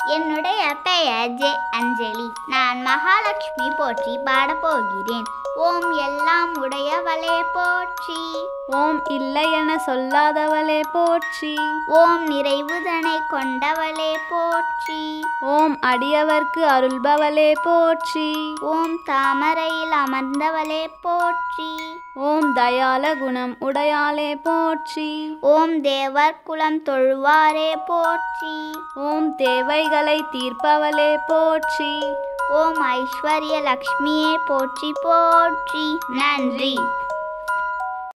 என்னுடைய பெயர் ஜே அஞ்சலி நான் மகாலட்சுமி போற்றி பாடப் போகிறேன் ஓம் எல்லாம் உடையவளே போற்றி ஓம் இல்லை என சொல்லாதவளே போற்றி ஓம் நிறைவுதனை கொண்டவளே போற்றி ஓம் அடியவர்க்கு அருள்பவளே போற்றி ஓம் தாமரையில் அமர்ந்தவளே போற்றி ஓம் தயால குணம் உடையாளே போற்றி ஓம் தேவர் குலம் தொழுவாரே போற்றி ஓம் தேவைகளை தீர்ப்பவளே போற்றி ஓம் ஐஸ்வர்ய லக்ஷ்மியே போற்றி போற்றி நன்றி